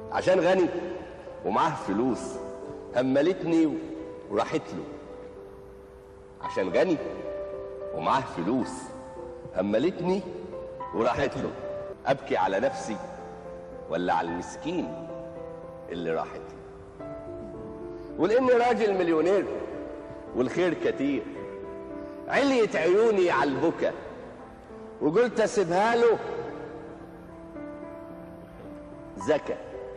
عشان غني ومعاه فلوس هملتني وراحت له عشان غني ومعاه فلوس هملتني وراحت له ابكي على نفسي ولا على المسكين اللي راحت له ولاني راجل مليونير والخير كتير عليت عيوني على البكا وقلت اسيبها له زكا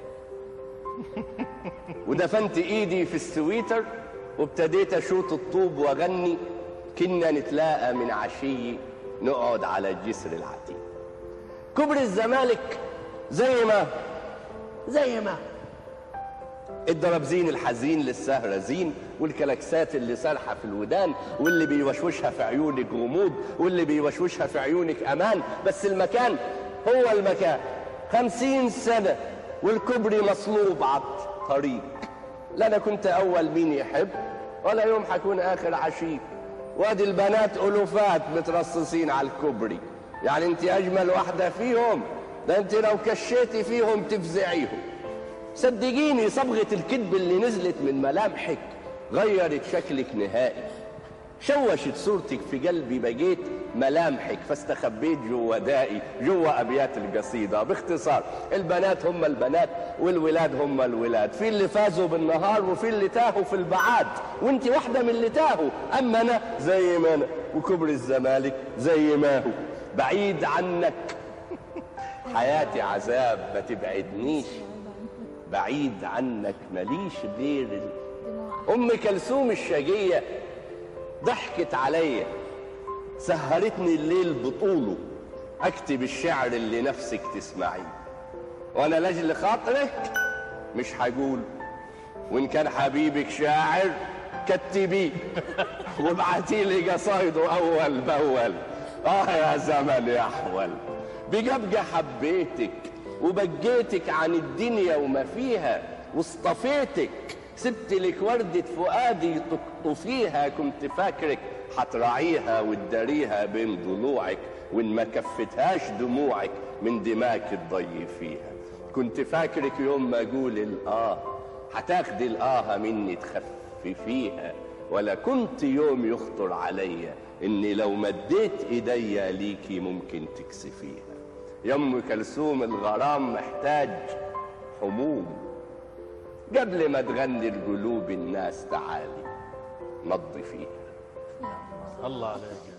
ودفنت ايدي في السويتر وابتديت اشوط الطوب واغني كنا نتلاقى من عشي نقعد على الجسر العتيق كبر الزمالك زي ما زي ما الدرابزين الحزين للسهرة زين والكلاكسات اللي سارحة في الودان واللي بيوشوشها في عيونك غموض واللي بيوشوشها في عيونك أمان بس المكان هو المكان خمسين سنة والكبري مصلوب على الطريق لا أنا كنت أول مين يحب ولا يوم حكون آخر عشيق وادي البنات ألوفات مترصصين على الكوبري يعني انت أجمل واحدة فيهم ده انت لو كشيتي فيهم تفزعيهم صدقيني صبغة الكذب اللي نزلت من ملامحك غيرت شكلك نهائي شوشت صورتك في قلبي بقيت ملامحك فاستخبيت جوا دائي جوا ابيات القصيده باختصار البنات هم البنات والولاد هم الولاد في اللي فازوا بالنهار وفي اللي تاهوا في البعاد وانت واحده من اللي تاهوا اما انا زي ما انا وكبر الزمالك زي ما هو بعيد عنك حياتي عذاب ما تبعدنيش بعيد عنك ماليش غير ال- ام كلثوم الشقيه ضحكت عليا سهرتني الليل بطوله اكتب الشعر اللي نفسك تسمعيه وانا لاجل خاطرك مش هقول وان كان حبيبك شاعر كتبيه وابعتي لي قصايده اول باول اه يا زمن يا احول بجبجة حبيتك وبجيتك عن الدنيا وما فيها واصطفيتك سبت لك وردة فؤادي تقطفيها كنت فاكرك هتراعيها وتداريها بين ضلوعك وان ما كفتهاش دموعك من دماك تضيي فيها كنت فاكرك يوم ما اقول الاه هتاخدي الاه مني تخففيها ولا كنت يوم يخطر عليا اني لو مديت ايديا ليكي ممكن تكسفيها يا ام كلثوم الغرام محتاج حموم قبل ما تغني القلوب الناس تعالي نظفيها الله عليك